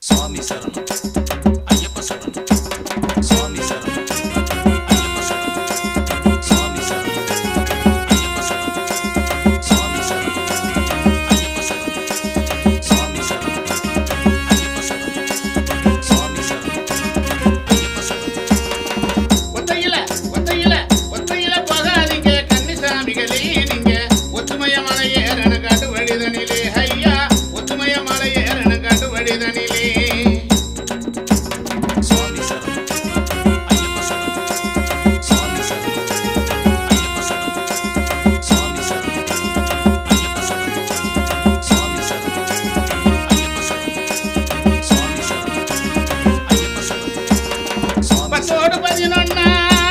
சுவாமி சரணம் ஐயப்ப சரணம் சுவாமி சரணம் ஐயப்ப சரணம் சுவாமி சரணம் ஐயப்ப சரணம் சுவாமி சரணம் ஐயப்ப சரணம் சுவாமி சரணம் ஐயப்ப சரணம் சுவாமி சரணம் ஐயப்ப சரணம் ஒத்தையில ஒத்தையில ஒத்தையில போகாதீங்க கன்னிசாமிகளே நீங்க ஒத்துமைய மலை ஏறன காட்டு வழிதனிலே ஐயா ஒத்துமைய மலை ஏறன காட்டு வழிதனிலே சுவாமி சரணம் ஐயப்ப சரணம் சுவாமி சரணம் ஐயப்ப சரணம் சுவாமி சரணம் ஐயப்ப சரணம் சுவாமி சரணம் ஐயப்ப சரணம் சுவாமி சரணம் ஐயப்ப சரணம் சுவாமி பத்தோடு பதினொன்னா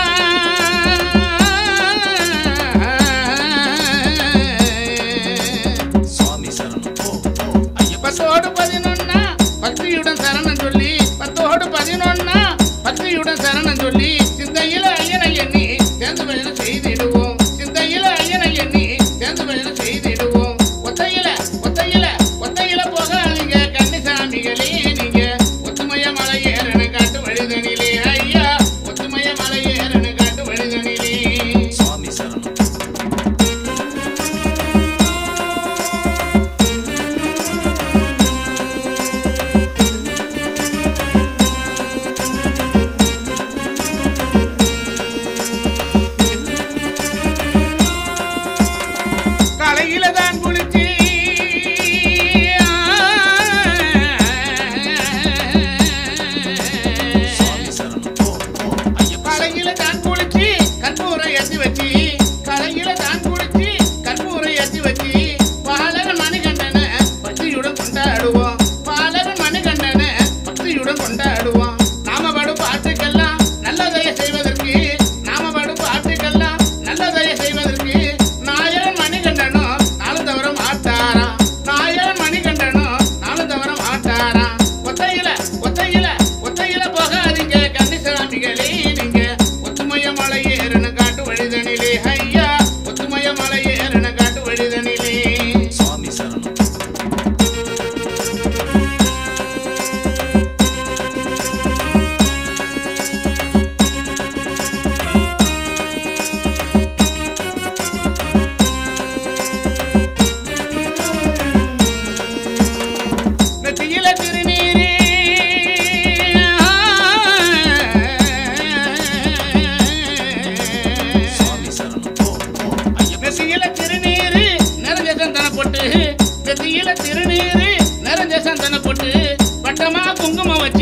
சுவாமி சரணம் ஓ ஓ ஐயப்ப பத்தோடு பதினொன்னா பக்தியுடன் சரணம் சொல்லி பத்தோடு பதினொன்னா பக்தியுடன் சரணம் சொல்லி சிந்தையில ஐயனை எண்ணி சேர்ந்து பயணம் செய்திடுவோம் சிந்தையில ஐயனை எண்ணி சேர்ந்து பயணம் செய்திடுவோம் ஒத்தையில ஒத்தையில ஒத்தையில போகாதீங்க கன்னிசாமிகளே நீங்க ஒத்துமைய மலை ஏறனு காட்டு வழிதனிலே ஐயா ஒத்துமைய மலை ஏறனு காட்டு வழிதனிலே சுவாமி சரணம் காலையில தான் குளிச்சு சுவாமி சரணம் ஓ ஓ ஐயப்ப காலையில தான் குளிச்சு கற்பூரம் ஏத்தி வச்சு காலையில தான் குளிச்சு கற்பூரம் ஏத்தி வச்சு பாலர் மணிகண்டன பக்தியுடன் கொண்டாடுவோம் பாலர் மணிகண்டன பக்தியுடன் கொண்டாடுவோம் நாம படும் பாட்டுக்கெல்லாம் நல்லதைய செய்வதற்கு நாம படும் பாட்டுக்கெல்லாம் நல்லதைய செய்வதற்கு நாயகன் மணிகண்டனோ நாளும் தவற மாட்டாராம் நாயகன் மணிகண்டனோ நாளும் தவற மாட்டாராம் ஒத்தையில ஒத்தையில ஒத்தையில போகாதீங்க கன்னிசாமிகளே நீங்க ஒத்துமைய மலை ஏறன காட்டு வழிதனிலே ஐயா ஒத்துமைய மலை ஏறன காட்டு வழிதனிலே சுவாமி சரணம் நெத்தியில திருநீரே சுவாமி சரணம் ஓ ஓ ஐயப்ப நெத்தியில திருநீரு நிறைஞ்ச சந்தன பொட்டு நெத்தியில திருநீரு நிறைஞ்ச சந்தன பொட்டு வட்டமா குங்குமம் வச்சு